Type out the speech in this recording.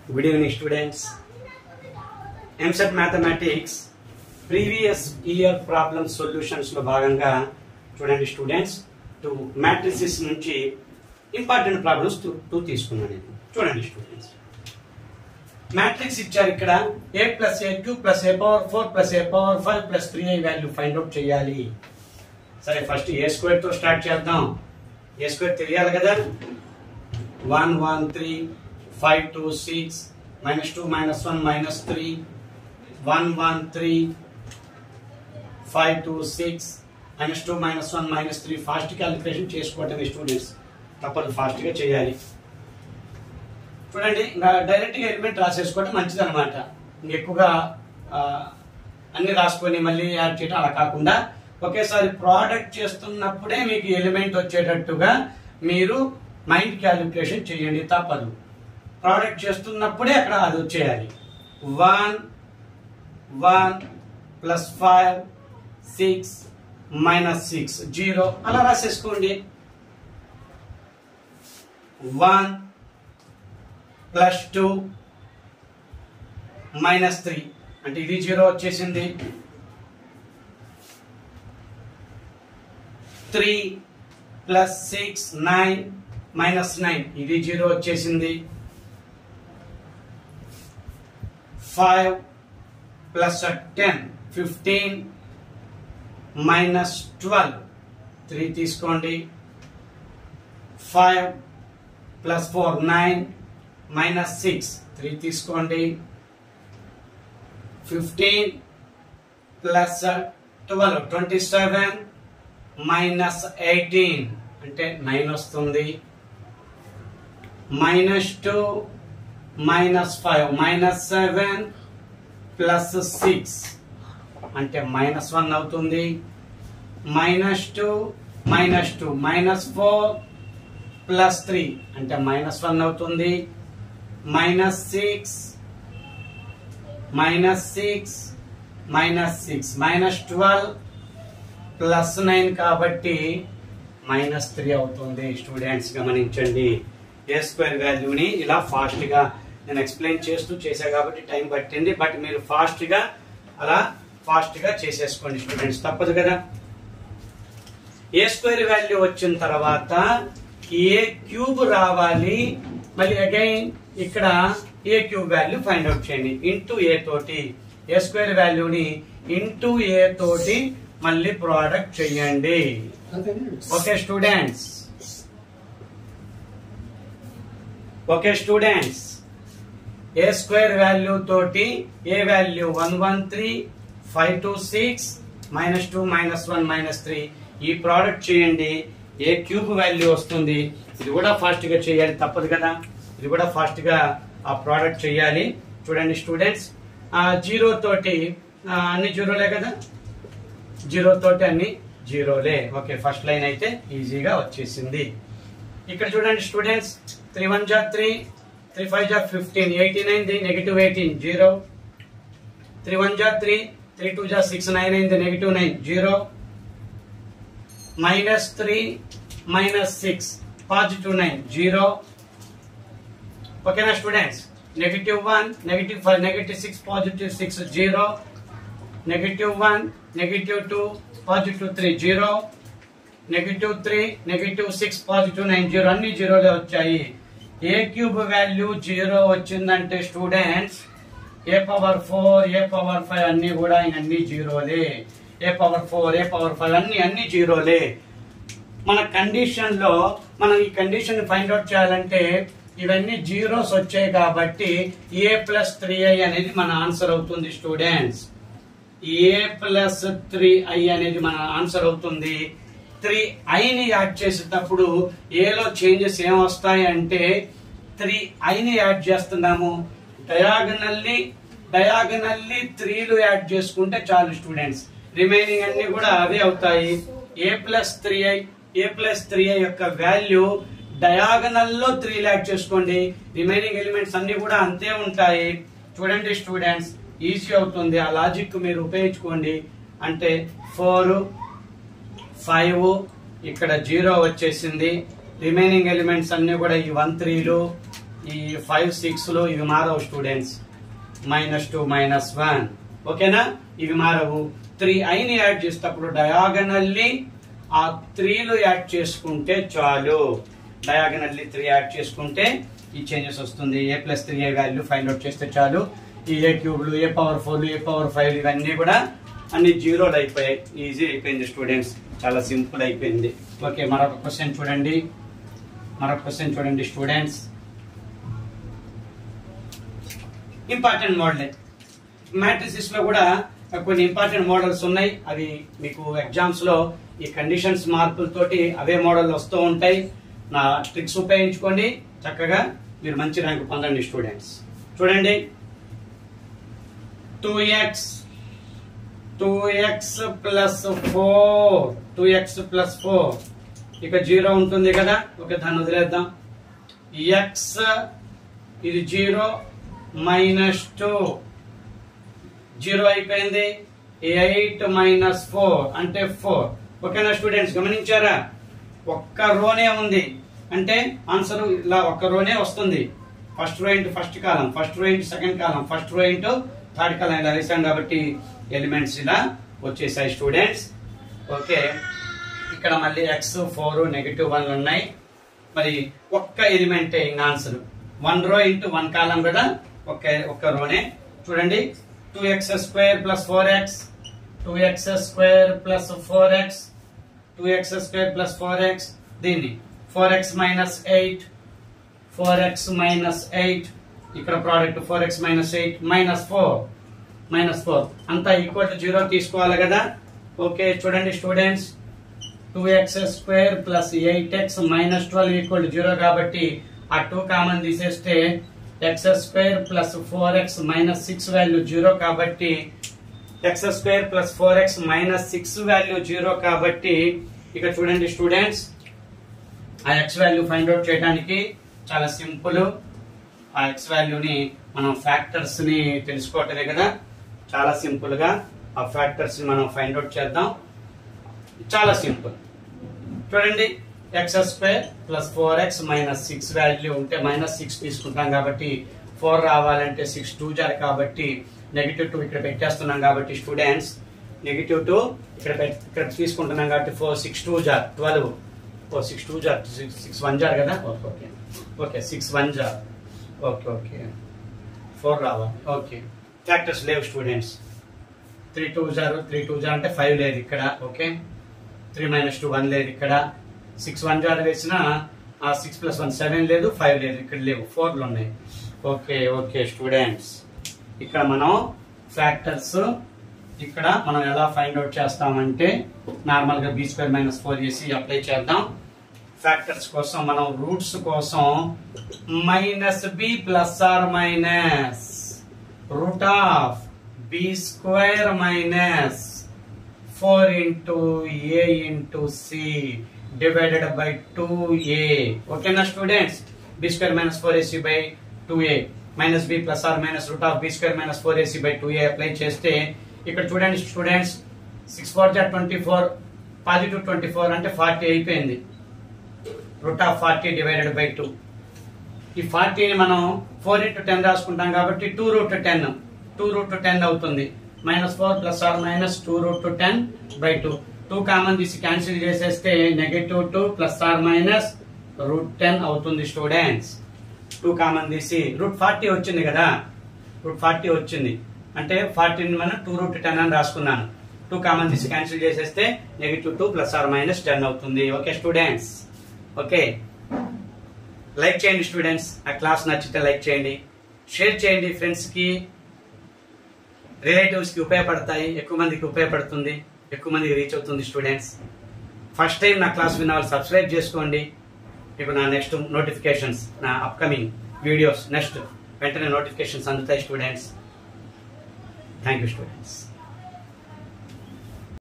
good evening students EAMCET mathematics previous year problem solutions లో భాగంగా చూడండి స్టూడెంట్స్ టూ మ్యాట్రిసెస్ నుంచి ఇంపార్టెంట్ ప్రాబ్లమ్స్ టూ తీసుకున్నాను నేను చూడండి స్టూడెంట్స్ మ్యాట్రిక్స్ ఇచ్చారు ఇక్కడ A plus A Q plus A power four plus A power five plus three I value find out చేయాలి సరే ఫస్ట్ ఏ స్క్వేర్ తో స్టార్ట్ చేద్దాం ఏ స్క్వేర్ తెలియాలి కదా one one three five two six minus two minus one minus three one one three five two six minus two minus one minus three fast calculation చేసుకోవటమే students తప్పదు fast గా చేయాలి చూడండి ఇంకా direct గా element రాసేసుకోవడం మంచిది అనమాట ఎక్కువగా ఆ, అన్ని రాసుకొని మళ్ళీ యాడ్ చేయడం అలా కాకుండా ఒకేసారి ప్రోడక్ట్ చేస్తున్నప్పుడే మీకు ఎలిమెంట్ వచ్చేటట్టుగా మీరు మైండ్ క్యాలిక్యులేషన్ చేయండి తప్పదు ప్రోడక్ట్ చేస్తున్నప్పుడే అక్కడ అది వచ్చేయాలి one one plus five six minus six zero అలా రాసేసుకోండి one plus two minus three అంటే ఇది జీరో వచ్చేసింది three plus six nine minus nine ఇది జీరో వచ్చేసింది five plus ten fifteen minus twelve three తీసుకోండి five plus four nine minus six three తీసుకోండి fifteen plus twelve twenty seven minus eighteen అంటే nine వస్తుంది minus two minus five minus seven plus six అంటే minus one అవుతుంది minus two minus two minus four plus three అంటే minus one అవుతుంది minus six minus six minus six minus twelve plus nine కాబట్టి minus three అవుతుంది students గమనించండి A square వాల్యూని ఇలా fast గా నేను ఎక్స్ప్లెయిన్ చేస్తూ చేశా కాబట్టి టైం పట్టింది బట్ మీరు ఫాస్ట్ గా అలా ఫాస్ట్ గా చేసేసుకోండి స్టూడెంట్స్ తప్పదు కదా ఏ స్క్వేర్ వాల్యూ వచ్చిన తర్వాత ఏ క్యూబ్ రావాలి మళ్ళీ అగైన్ ఇక్కడ A cube value find out చేయండి ఇంటూ ఏ తోటి ఏ స్క్వేర్ వాల్యూని ఇంటూ ఏ తోటి మళ్ళీ ప్రోడక్ట్ చేయండి okay students okay students A square value తోటి A value one one three five two six minus two minus one minus three ఈ product చేయండి A cube value వస్తుంది ఇది కూడా ఫాస్ట్ గా చేయాలి తప్పదు కదా ఇది కూడా ఫాస్ట్ గా ఆ ప్రోడక్ట్ చేయాలి చూడండి స్టూడెంట్స్ జీరో తోటి ఆ, అన్ని జీరోలే కదా జీరో తోటి అన్ని జీరోలే ఓకే ఫస్ట్ లైన్ అయితే ఈజీగా వచ్చేసింది ఇక్కడ చూడండి స్టూడెంట్స్ త్రీ వన్ జా త్రీ త్రీ ఫైవ్ జా ఫిఫ్టీన్ ఎయిటీన్ అయింది negative eighteen zero three one జా త్రీ త్రీ టూ జా సిక్స్ నైన్ అయింది negative nine zero minus three minus six positive nine zero ఓకేనా students negative one negative five negative six positive six zero negative one negative two positive three zero negative three negative six positive nine zero అన్ని జీరోలే వచ్చాయి A cube value zero వచ్చిందంటే students A power four A power five అన్ని కూడా అన్ని జీరోలే A power four A power five అన్ని అన్ని జీరోలే మన కండిషన్ లో మనం ఈ కండిషన్ ఫైండ్ అవుట్ చేయాలంటే ఇవన్నీ జీరోస్ వచ్చాయి కాబట్టి ఏ ప్లస్ త్రీ ఐ అనేది మన ఆన్సర్ అవుతుంది students A plus three I అనేది మన ఆన్సర్ అవుతుంది త్రీ ఐని యాడ్ చేసేటప్పుడు ఏలో చేంజెస్ ఏం వస్తాయి అంటే త్రీ ఐని యాడ్ చేస్తున్నాము డయాగనల్లీ డయాగనల్లీ త్రీలు యాడ్ చేసుకుంటే చాలు స్టూడెంట్స్ రిమైనింగ్ అన్ని కూడా అవే అవుతాయి A plus three I A plus three I యొక్క వాల్యూ డయాగనల్ లో త్రీ యాడ్ చేసుకోండి రిమైనింగ్ ఎలిమెంట్స్ అన్ని కూడా అంతే ఉంటాయి చూడండి స్టూడెంట్స్ ఈజీ అవుతుంది ఆ లాజిక్ మీరు ఉపయోగించుకోండి అంటే ఫోర్ ఫైవ్ ఇక్కడ జీరో వచ్చేసింది రిమైనింగ్ ఎలిమెంట్స్ అన్ని కూడా ఈ వన్ త్రీలు ఈ ఫైవ్ సిక్స్ లో ఇవి మారవు students minus two minus one ఓకేనా ఇవి మారవు త్రీ ఐని యాడ్ చేసేటప్పుడు డయాగనల్లీ ఆ త్రీలు యాడ్ చేసుకుంటే చాలు డయాగనల్లీ త్రీ యాడ్ చేసుకుంటే ఈ చేంజెస్ వస్తుంది A plus three A value find out చేస్తే చాలు ఈ ఏ క్యూబ్లు ఏ పవర్ ఫోర్లు ఏ పవర్ ఫైవ్ ఇవన్నీ కూడా అన్ని జీరోలు అయిపోయాయి ఈజీ అయిపోయింది స్టూడెంట్స్ చాలా సింపుల్ అయిపోయింది ఓకే మరొక క్వశ్చన్ చూడండి మరొక క్వశ్చన్ చూడండి స్టూడెంట్స్ ఇంపార్టెంట్ మోడల్ మ్యాట్రిసిస్ లో కూడా కొన్ని ఇంపార్టెంట్ మోడల్స్ ఉన్నాయి అవి మీకు ఎగ్జామ్స్ లో ఈ కండిషన్స్ మార్పులతోటి అవే మోడల్ వస్తూ ఉంటాయి నా ట్రిక్స్ ఉపయోగించుకోండి చక్కగా మీరు మంచి ర్యాంక్ పొందండి స్టూడెంట్స్ చూడండి two X two X plus four two X plus four ఇక జీరో ఉంటుంది కదా ఓకే దాన్ని వదిలేద్దాం ఎక్స్ ఇది జీరో మైనస్ టూ జీరో అయిపోయింది ఎయిట్ మైనస్ ఫోర్ అంటే ఫోర్ ఓకేనా స్టూడెంట్స్ గమనించారా ఒక్క రోనే ఉంది అంటే ఆన్సర్ ఇలా ఒక్క రోనే వస్తుంది first row into first column first row into second column first row into third column ఇలా వేసాం కాబట్టి ఎలిమెంట్స్ ఇలా వచ్చేసాయి స్టూడెంట్స్ ఓకే ఇక్కడ మళ్ళీ ఎక్స్ ఫోర్ నెగిటివ్ వన్ ఉన్నాయి మరి ఒక్క ఎలిమెంటే ఇంకా answer one row into one column కదా ఒక్క ఒక్క రోనే చూడండి two X square plus four X two X square plus four X two X square plus four X దీన్ని four X minus eight four X minus eight ఇక్కడ product four X minus eight minus four minus four అంతా equal to zero తీసుకోవాలి కదా okay చూడండి students two X square plus eight X minus twelve equal zero కాబట్టి ఆ two common తీసేస్తే X square plus four X minus six value zero కాబట్టి X square plus four X minus six value zero కాబట్టి ఇక చూడండి students ఆ X value find out చేయడానికి చాలా సింపుల్ ఆ ఎక్స్ వాల్యూని మనం ఫ్యాక్టర్స్ ని తెలుసుకోవటమే కదా చాలా సింపుల్ గా ఆ ఫ్యాక్టర్స్ ని మనం ఫైండ్ అవుట్ చేద్దాం చాలా సింపుల్ చూడండి X square plus four X minus six value ఉంటే మైనస్ సిక్స్ తీసుకుంటాం కాబట్టి ఫోర్ రావాలంటే సిక్స్ టూ జార్ కాబట్టి నెగిటివ్ టూ ఇక్కడ పెట్టేస్తున్నాం కాబట్టి స్టూడెంట్స్ నెగిటివ్ టూ ఇక్కడ పెట్- ఇక్కడ తీసుకుంటున్నాం కాబట్టి ఫోర్ సిక్స్ టూ జార్ ట్వెల్వ్ ఓ సిక్స్ టూ జార్ సిక్స్ వన్ జార్ కదా okay okay okay six one జార్ ఓకే ఓకే ఫోర్ రావాలి ఓకే ఫ్యాక్టర్స్ లేవు స్టూడెంట్స్ త్రీ టూ జార్ త్రీ టూ జార్ అంటే ఫైవ్ లేదు ఇక్కడ okay three minus two one లేదు ఇక్కడ సిక్స్ వన్ జార్ వేసిన ఆ సిక్స్ ప్లస్ వన్ సెవెన్ లేదు ఫైవ్ లేదు ఇక్కడ లేవు ఫోర్లు ఉన్నాయి ఓకే ఓకే స్టూడెంట్స్ ఇక్కడ మనం ఫ్యాక్టర్స్ ఇక్కడ మనం ఎలా ఫైండ్ అవుట్ చేస్తామంటే నార్మల్ గా బీ స్క్వేర్ మైనస్ ఫోర్ చేసి అప్లై చేద్దాం ఫ్యాక్టర్స్ కోసం మనం రూట్స్ కోసం minus B plus or minus root of B square minus four into A into C divided by two A ఓకేనా students B square minus four AC by two A minus B plus or minus root of B square minus four AC by two A apply చేస్తే ఇక్కడ చూడండి students six four జా twenty four positive twenty four అంటే forty అయిపోయింది root of forty divided by two ఈ ఫార్టీని మనం four into ten రాసుకుంటాం కాబట్టి two root ten two root ten అవుతుంది minus four plus or minus two root ten by two two common తీసి cancel చేసేస్తే negative two plus or minus root ten అవుతుంది students two common తీసి root forty వచ్చింది కదా route forty వచ్చింది అంటే ఫార్టీని మనం టూ రూట్ టెన్ అని రాసుకున్నాను టూ కామన్ తీసి క్యాన్సిల్ చేసేస్తే negative two plus or minus ten అవుతుంది ఓకే స్టూడెంట్స్ ఓకే లైక్ చేయండి స్టూడెంట్స్ ఆ క్లాస్ నచ్చితే లైక్ చేయండి షేర్ చేయండి ఫ్రెండ్స్ కి రిలేటివ్స్ కి ఉపయోగపడతాయి ఎక్కువ మందికి ఉపయోగపడుతుంది ఎక్కువ మందికి రీచ్ అవుతుంది స్టూడెంట్స్ ఫస్ట్ టైం నా క్లాస్ విన్న వాళ్ళు సబ్స్క్రైబ్ చేసుకోండి మీకు నా నెక్స్ట్ నోటిఫికేషన్స్ నా అప్కమింగ్ వీడియోస్ నెక్స్ట్ వెంటనే నోటిఫికేషన్స్ అందుతాయి స్టూడెంట్స్ థ్యాంక్ యూ స్టూడెంట్స్